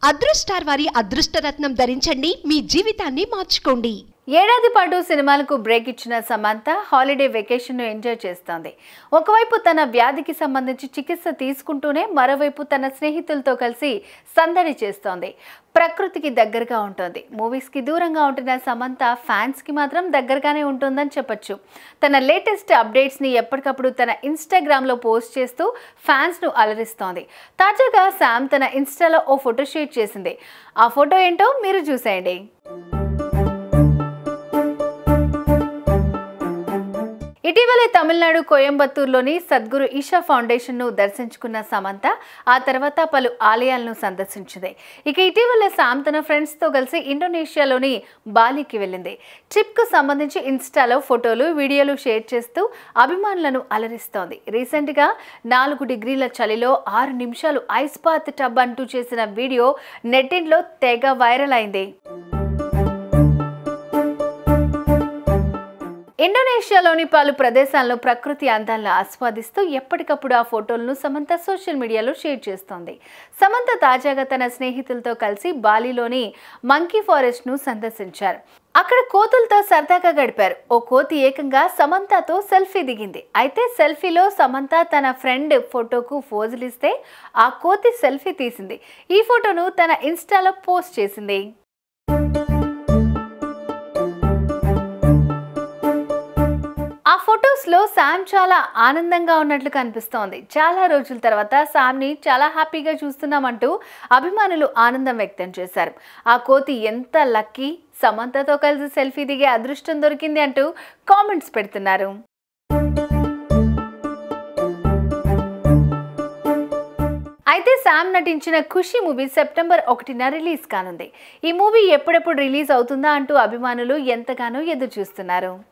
అదృష్టార్ వారి అదృష్టరత్నం ధరించండి మీ జీవితాన్ని మార్చుకోండి ఏడాది పాటు సినిమాలకు బ్రేక్ ఇచ్చిన సమంత హాలిడే వెకేషన్ను ఎంజాయ్ చేస్తోంది ఒకవైపు తన వ్యాధికి సంబంధించి చికిత్స తీసుకుంటూనే మరోవైపు తన స్నేహితులతో కలిసి సందడి చేస్తోంది ప్రకృతికి దగ్గరగా ఉంటుంది మూవీస్కి దూరంగా ఉంటున్న సమంత ఫ్యాన్స్కి మాత్రం దగ్గరగానే ఉంటుందని చెప్పొచ్చు తన లేటెస్ట్ అప్డేట్స్ని ఎప్పటికప్పుడు తన ఇన్స్టాగ్రామ్లో పోస్ట్ చేస్తూ ఫ్యాన్స్ను అలరిస్తోంది తాజాగా శామ్ తన ఇన్స్టాలో ఓ ఫోటో షేర్ చేసింది ఆ ఫోటో ఏంటో మీరు చూసేయండి ఇటీవలే తమిళనాడు కోయంబత్తూరులోని సద్గురు ఈషా ఫౌండేషన్ను దర్శించుకున్న సమంత ఆ తర్వాత పలు ఆలయాలను సందర్శించింది ఇక ఇటీవల సామ్ తన ఫ్రెండ్స్తో కలిసి ఇండోనేషియాలోని బాలికి వెళ్ళింది ట్రిప్కు సంబంధించి ఇన్స్టాలో ఫోటోలు వీడియోలు షేర్ చేస్తూ అభిమానులను అలరిస్తోంది రీసెంట్గా నాలుగు డిగ్రీల చలిలో ఆరు నిమిషాలు ఐస్ బాత్ టబ్ అంటూ చేసిన వీడియో నెట్టింట్లో తెగ వైరల్ అయింది ఇండోనేషియాలోని పలు ప్రదేశాల్లో ప్రకృతి అందాలను ఆస్వాదిస్తూ ఎప్పటికప్పుడు ఆ ఫోటోలను సమంత సోషల్ మీడియాలో షేర్ చేస్తోంది సమంత తాజాగా తన స్నేహితులతో కలిసి బాలిలోని మంకీ ఫారెస్ట్ను సందర్శించారు అక్కడ కోతులతో సరదాగా గడిపారు ఓ కోతి ఏకంగా సమంతతో సెల్ఫీ దిగింది అయితే సెల్ఫీలో సమంత తన ఫ్రెండ్ ఫోటోకు ఫోజులిస్తే ఆ కోతి సెల్ఫీ తీసింది ఈ ఫోటోను తన ఇన్స్టాలో పోస్ట్ చేసింది ఆ ఫొటోస్లో శామ్ చాలా ఆనందంగా ఉన్నట్లు కనిపిస్తోంది చాలా రోజుల తర్వాత శామ్ని చాలా హ్యాపీగా చూస్తున్నామంటూ అభిమానులు ఆనందం వ్యక్తం చేశారు ఆ కోతి ఎంత లక్కీ సమంతతో కలిసి సెల్ఫీ దిగే అదృష్టం దొరికింది అంటూ కామెంట్స్ పెడుతున్నారు అయితే శామ్ నటించిన ఖుషి మూవీ సెప్టెంబర్ ఒకటిన రిలీజ్ కానుంది ఈ మూవీ ఎప్పుడెప్పుడు రిలీజ్ అవుతుందా అంటూ అభిమానులు ఎంతగానో ఎదురు చూస్తున్నారు